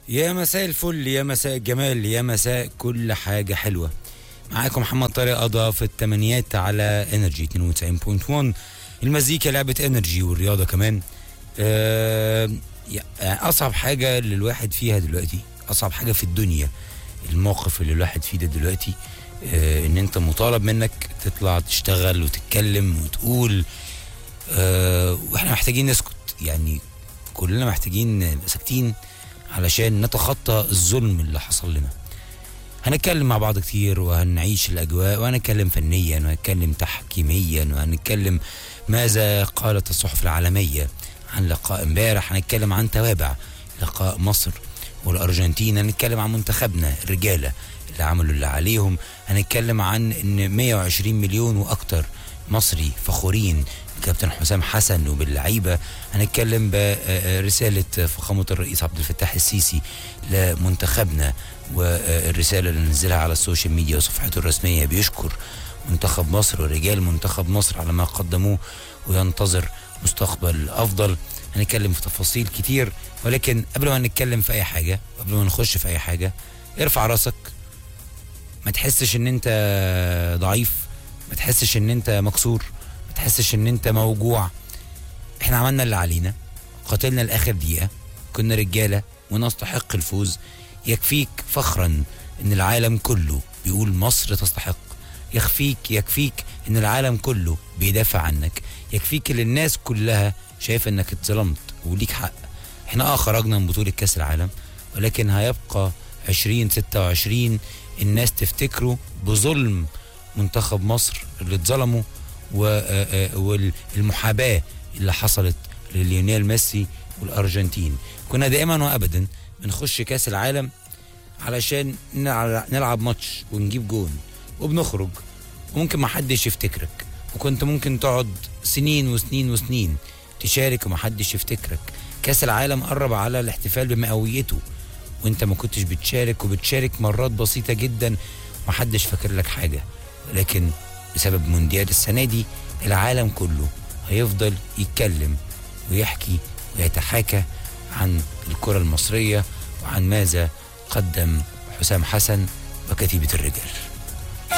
يا مساء الفل يا مساء الجمال يا مساء كل حاجة حلوة معاكم محمد طارق قضى في التمانيات على انرجي 92.1 المزيكا لعبة انرجي والرياضة كمان آه يعني اصعب حاجة اللي الواحد فيها دلوقتي اصعب حاجة في الدنيا الموقف اللي الواحد فيه ده دلوقتي آه ان انت مطالب منك تطلع تشتغل وتتكلم وتقول آه واحنا محتاجين نسكت يعني كلنا محتاجين نبقى ساكتين علشان نتخطى الظلم اللي حصل لنا هنتكلم مع بعض كتير وهنعيش الأجواء وهنتكلم فنيا وهنتكلم تحكيميا وهنتكلم ماذا قالت الصحف العالمية عن لقاء امبارح هنتكلم عن توابع لقاء مصر والأرجنتين هنتكلم عن منتخبنا الرجالة اللي عملوا اللي عليهم هنتكلم عن ان 120 مليون واكتر مصري فخورين كابتن حسام حسن وباللعيبه هنتكلم برساله فخامه الرئيس عبد الفتاح السيسي لمنتخبنا والرساله اللي نزلها على السوشيال ميديا وصفحته الرسميه بيشكر منتخب مصر ورجال منتخب مصر على ما قدموه وينتظر مستقبل افضل هنتكلم في تفاصيل كتير ولكن قبل ما نتكلم في اي حاجه قبل ما نخش في اي حاجه ارفع راسك ما تحسش ان انت ضعيف ما تحسش ان انت مكسور ما تحسش ان انت موجوع احنا عملنا اللي علينا قاتلنا لاخر دقيقه كنا رجاله ونستحق الفوز يكفيك فخرا ان العالم كله بيقول مصر تستحق يكفيك يكفيك ان العالم كله بيدافع عنك يكفيك ان الناس كلها شايفه انك اتظلمت وليك حق احنا اه خرجنا من بطوله كاس العالم ولكن هيبقى 2026 الناس تفتكره بظلم منتخب مصر اللي اتظلموا والمحاباه اللي حصلت لليونيل ميسي والارجنتين كنا دائما وابدا بنخش كاس العالم علشان نلعب ماتش ونجيب جون وبنخرج وممكن ما حدش يفتكرك وكنت ممكن تقعد سنين وسنين وسنين تشارك وما حدش يفتكرك كاس العالم قرب على الاحتفال بمئويته وانت ما كنتش بتشارك وبتشارك مرات بسيطة جدا محدش فاكر لك حاجة ولكن بسبب مونديال السنة دي العالم كله هيفضل يتكلم ويحكي ويتحاكى عن الكرة المصرية وعن ماذا قدم حسام حسن وكتيبة الرجال